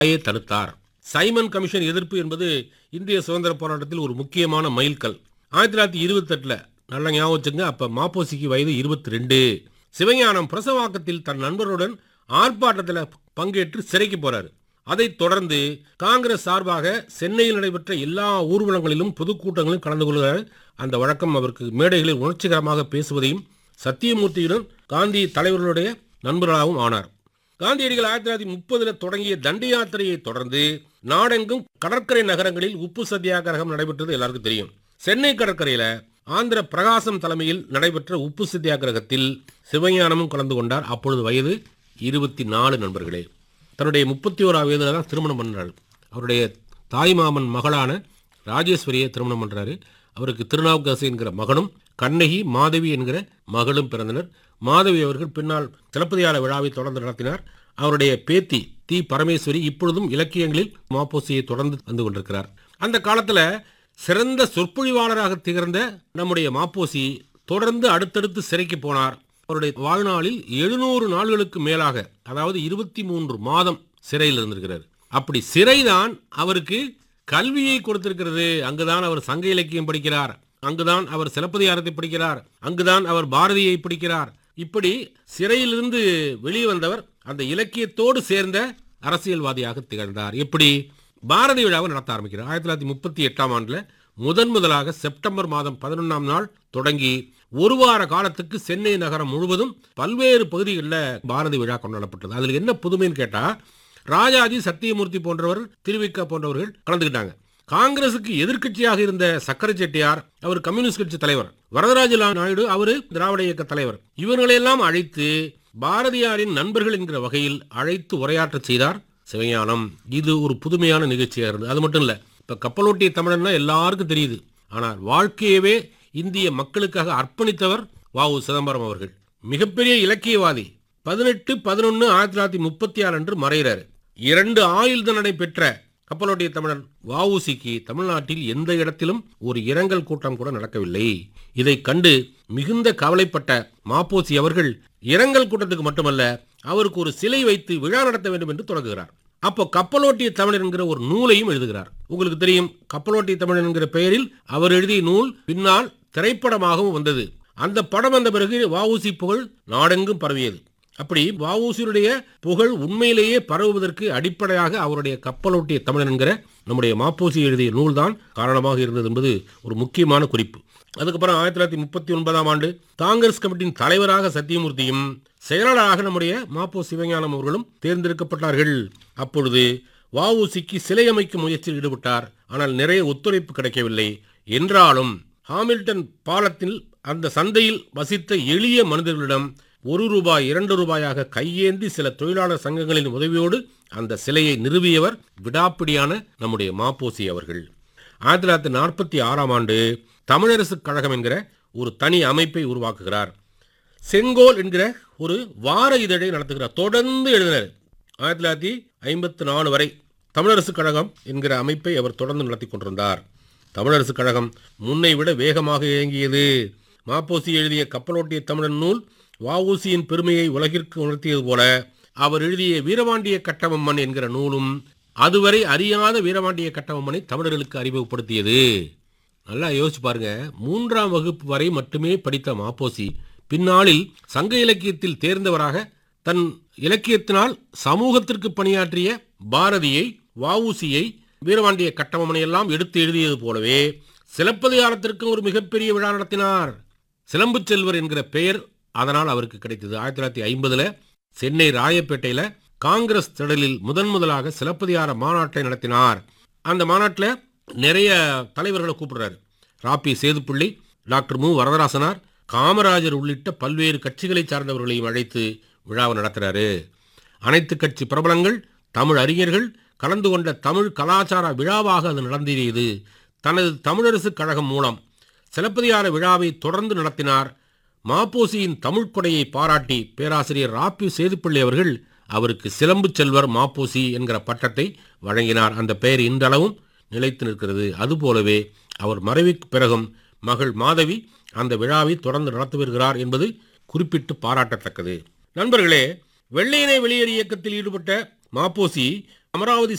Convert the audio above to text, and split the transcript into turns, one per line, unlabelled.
தடுத்தார் Simon commission எதிர்ப்பு என்பது இந்திய சுதந்திர போராட்டத்தில் ஒரு முக்கியமான மைல்கல் ஆயிரத்தி தொள்ளாயிரத்தி இருபத்தெட்டுல நல்ல ஞாபகம் வச்சுங்க அப்ப மாப்போசிக்கு வயது இருபத்தி ரெண்டு சிவஞானம் பிரசவாக்கத்தில் தன் நண்பருடன் ஆர்ப்பாட்டத்தில் பங்கேற்று சிறைக்கு போறாரு அதைத் தொடர்ந்து காங்கிரஸ் சார்பாக சென்னையில் நடைபெற்ற எல்லா ஊர்வலங்களிலும் பொதுக்கூட்டங்களிலும் கலந்து கொள்கிறார் அந்த வழக்கம் அவருக்கு மேடைகளில் உணர்ச்சிகரமாக பேசுவதையும் சத்தியமூர்த்தியுடன் காந்தி தலைவர்களுடைய நண்பர்களாகவும் ஆனார் காந்தியடிகள் ஆயிரத்தி தொள்ளாயிரத்தி முப்பதுல தொடங்கிய தண்டி யாத்திரையை தொடர்ந்து நாடெங்கும் கடற்கரை நகரங்களில் உப்பு சத்தியாகிரகம் நடைபெற்றது எல்லாருக்கும் தெரியும் சென்னை கடற்கரையில ஆந்திர பிரகாசம் தலைமையில் நடைபெற்ற உப்பு சத்தியாகிரகத்தில் சிவஞானமும் கலந்து கொண்டார் அப்பொழுது வயது இருபத்தி நாலு நண்பர்களே தன்னுடைய முப்பத்தி ஓராவது வயதுல தான் திருமணம் பண்ணார் அவருடைய தாய் மாமன் மகளான ராஜேஸ்வரியை திருமணம் பண்றாரு அவருக்கு திருநாவுக்கரசு என்கிற மகனும் கண்ணகி மாதவி என்கிற மகளும் பிறந்தனர் மாதவி அவர்கள் பின்னால் சிலப்பதிகார விழாவை தொடர்ந்து நடத்தினார் அவருடைய பேத்தி தி பரமேஸ்வரி இப்பொழுதும் இலக்கியங்களில் மாப்போசியை தொடர்ந்து வந்து கொண்டிருக்கிறார் அந்த காலத்துல சிறந்த சொற்பொழிவாளராக திகழ்ந்த நம்முடைய மாப்போசி தொடர்ந்து அடுத்தடுத்து சிறைக்கு போனார் அவருடைய வாழ்நாளில் எழுநூறு நாள்களுக்கு மேலாக அதாவது இருபத்தி மூன்று மாதம் சிறையில் இருந்திருக்கிறார் அப்படி சிறைதான் அவருக்கு கல்வியை கொடுத்திருக்கிறது அங்குதான் அவர் சங்க இலக்கியம் படிக்கிறார் அங்குதான் அவர் சிலப்பதிகாரத்தை படிக்கிறார் அங்குதான் அவர் பாரதியை படிக்கிறார் இப்படி சிறையிலிருந்து வெளியே வந்தவர் அந்த இலக்கியத்தோடு சேர்ந்த அரசியல்வாதியாக திகழ்ந்தார் எப்படி பாரதி விழாவை நடத்த ஆரம்பிக்கிறார் ஆயிரத்தி தொள்ளாயிரத்தி முப்பத்தி எட்டாம் ஆண்டுல முதன் முதலாக செப்டம்பர் மாதம் பதினொன்றாம் நாள் தொடங்கி ஒரு வார காலத்துக்கு சென்னை நகரம் முழுவதும் பல்வேறு பகுதிகளில் பாரதி விழா கொண்டாடப்பட்டது அதில் என்ன புதுமைன்னு கேட்டா ராஜாஜி சத்தியமூர்த்தி போன்றவர் திருவிக்கா போன்றவர்கள் கலந்துக்கிட்டாங்க காங்கிரசுக்கு எதிர்க்கட்சியாக இருந்த சக்கர செட்டியார் அவர் கம்யூனிஸ்ட் கட்சி தலைவர் வரதராஜ நாயுடு அவரு திராவிட இயக்க தலைவர் இவர்களையெல்லாம் அழைத்து பாரதியாரின் நண்பர்கள் என்கிற வகையில் அழைத்து உரையாற்ற செய்தார் சிவஞானம் இது ஒரு புதுமையான நிகழ்ச்சியாக இருந்தது அது மட்டும் இல்ல இப்ப கப்பலோட்டிய தமிழன்னா எல்லாருக்கும் தெரியுது ஆனால் வாழ்க்கையவே இந்திய மக்களுக்காக அர்ப்பணித்தவர் வ உ சிதம்பரம் அவர்கள் மிகப்பெரிய இலக்கியவாதி பதினெட்டு பதினொன்னு ஆயிரத்தி தொள்ளாயிரத்தி முப்பத்தி ஆறு அன்று மறைகிறார் இரண்டு ஆயுள் தண்டனை பெற்ற கப்பலோட்டிய தமிழன் வஉசிக்கு தமிழ்நாட்டில் எந்த இடத்திலும் ஒரு இரங்கல் கூட்டம் கூட நடக்கவில்லை இதை கண்டு மிகுந்த கவலைப்பட்ட மாப்போசி அவர்கள் இரங்கல் கூட்டத்துக்கு மட்டுமல்ல அவருக்கு ஒரு சிலை வைத்து விழா நடத்த வேண்டும் என்று தொடங்குகிறார் அப்போ கப்பலோட்டிய தமிழர் என்கிற ஒரு நூலையும் எழுதுகிறார் உங்களுக்கு தெரியும் கப்பலோட்டிய தமிழர் என்கிற பெயரில் அவர் எழுதிய நூல் பின்னால் திரைப்படமாகவும் வந்தது அந்த படம் வந்த பிறகு வஉசி புகழ் நாடெங்கும் பரவியது அப்படி வஉசியுடைய புகழ் உண்மையிலேயே பரவுவதற்கு அடிப்படையாக அவருடைய கப்பலோட்டிய தமிழன் என்கிற நம்முடைய மாப்போசி எழுதிய நூல்தான் காரணமாக இருந்தது என்பது ஒரு முக்கியமான குறிப்பு அதுக்கப்புறம் ஆயிரத்தி தொள்ளாயிரத்தி முப்பத்தி ஒன்பதாம் ஆண்டு காங்கிரஸ் கமிட்டியின் தலைவராக சத்தியமூர்த்தியும் செயலாளராக நம்முடைய மாப்போ சிவஞானம் அவர்களும் தேர்ந்தெடுக்கப்பட்டார்கள் அப்பொழுது வஉசிக்கு சிலை அமைக்கும் முயற்சியில் ஈடுபட்டார் ஆனால் நிறைய ஒத்துழைப்பு கிடைக்கவில்லை என்றாலும் ஹாமில்டன் பாலத்தில் அந்த சந்தையில் வசித்த எளிய மனிதர்களிடம் ஒரு ரூபாய் இரண்டு ரூபாயாக கையேந்தி சில தொழிலாளர் சங்கங்களின் உதவியோடு அந்த சிலையை நிறுவியவர் விடாப்பிடியான நம்முடைய மாப்போசி அவர்கள் ஆயிரத்தி தொள்ளாயிரத்தி நாற்பத்தி ஆறாம் ஆண்டு தமிழரசு கழகம் என்கிற ஒரு தனி அமைப்பை உருவாக்குகிறார் செங்கோல் என்கிற ஒரு வார இதழை நடத்துகிறார் தொடர்ந்து எழுதினார் ஆயிரத்தி தொள்ளாயிரத்தி ஐம்பத்தி நாலு வரை தமிழரசு கழகம் என்கிற அமைப்பை அவர் தொடர்ந்து நடத்தி கொண்டிருந்தார் தமிழரசு கழகம் முன்னை விட வேகமாக இயங்கியது மாப்போசி எழுதிய கப்பலோட்டிய தமிழன் நூல் வஉசியின் பெருமையை உலகிற்கு உணர்த்தியது போல அவர் எழுதிய வீரபாண்டிய கட்டபொம்மன் என்கிற நூலும் அதுவரை அறியாத வீரபாண்டிய கட்டபொம்மனை தமிழர்களுக்கு அறிமுகப்படுத்தியது நல்லா யோசிச்சு பாருங்க மூன்றாம் வகுப்பு வரை மட்டுமே படித்த மாப்போசி பின்னாளில் சங்க இலக்கியத்தில் தேர்ந்தவராக தன் இலக்கியத்தினால் சமூகத்திற்கு பணியாற்றிய பாரதியை வஉசியை வீரபாண்டிய கட்டபொம்மனை எல்லாம் எடுத்து எழுதியது போலவே சிலப்பதிகாரத்திற்கு ஒரு மிகப்பெரிய விழா நடத்தினார் சிலம்பு செல்வர் என்கிற பெயர் அதனால் அவருக்கு கிடைத்தது ஆயிரத்தி தொள்ளாயிரத்தி ஐம்பதுல சென்னை ராயப்பேட்டையில காங்கிரஸ் திடலில் முதன் முதலாக சிலப்பதிகார மாநாட்டை நடத்தினார் அந்த மாநாட்டில் நிறைய தலைவர்களை கூப்பிடுறாரு ராப்பி சேதுப்பிள்ளை டாக்டர் மு வரதராசனார் காமராஜர் உள்ளிட்ட பல்வேறு கட்சிகளை சார்ந்தவர்களையும் அழைத்து விழாவை நடத்துறாரு அனைத்து கட்சி பிரபலங்கள் தமிழ் அறிஞர்கள் கலந்து கொண்ட தமிழ் கலாச்சார விழாவாக அது நடந்தேறியது தனது தமிழரசு கழகம் மூலம் சிலப்பதிகார விழாவை தொடர்ந்து நடத்தினார் மாப்போசியின் தமிழ் கொடையை பாராட்டி பேராசிரியர் ராப்பி சேதுப்பிள்ளை அவர்கள் அவருக்கு சிலம்பு செல்வர் மாப்போசி என்கிற பட்டத்தை வழங்கினார் அந்த பெயர் இன்றளவும் நிலைத்து நிற்கிறது அதுபோலவே அவர் மறைவுக்கு பிறகும் மகள் மாதவி அந்த விழாவை தொடர்ந்து நடத்தி வருகிறார் என்பது குறிப்பிட்டு பாராட்டத்தக்கது நண்பர்களே வெள்ளையனே வெளியேறு இயக்கத்தில் ஈடுபட்ட மாப்போசி அமராவதி